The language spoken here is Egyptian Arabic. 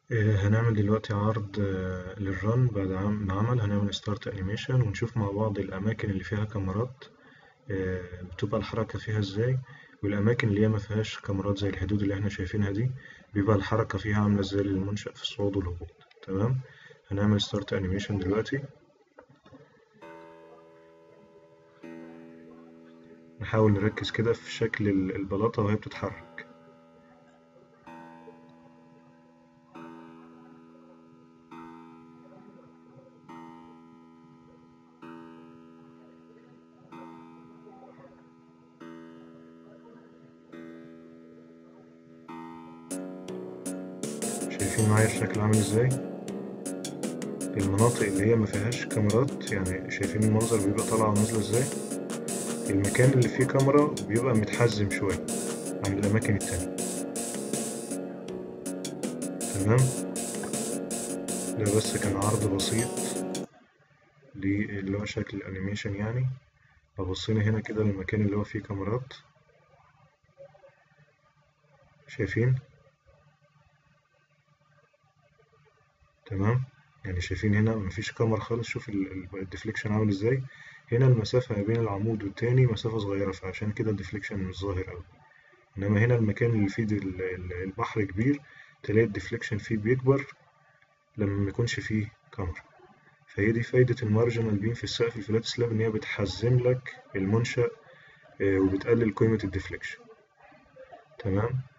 آه، هنعمل دلوقتي عرض آه، للرن بعد عم- ما عمل هنعمل ستارت انيميشن ونشوف مع بعض الأماكن اللي فيها كاميرات آه، بتبقى الحركة فيها ازاي والأماكن اللي هي مفيهاش كاميرات زي الحدود اللي احنا شايفينها دي بيبقى الحركة فيها عاملة ازاي للمنشأ في الصعود والهبوط تمام هنعمل ستارت انيميشن دلوقتي نحاول نركز كده في شكل ال- البلاطة وهي بتتحرك شايفين معايا الشكل عامل ازاي المناطق اللي هي مفيهاش كاميرات يعني شايفين المنظر بيبقى طالع ونازلة ازاي المكان اللي فيه كاميرا بيبقى متحزم شوية عن الأماكن التانية تمام ده بس كان عرض بسيط اللي هو شكل الأنيميشن يعني لو بصينا هنا كده للمكان اللي هو فيه كاميرات شايفين تمام يعني شايفين هنا مفيش كاميرا خالص شوف الديفليكشن عامل ازاي هنا المسافة ما بين العمود والتاني مسافة صغيرة فعشان كده الديفليكشن مش ظاهر أوي إنما هنا المكان اللي فيه ال- ال- البحر كبير تلاقي الديفليكشن فيه بيكبر لما ميكونش فيه كاميرا فهي دي فايدة المارجنال بيم في السقف الفلات سلاب إن هي بتحزم لك المنشأ آه، وبتقلل قيمة الديفليكشن تمام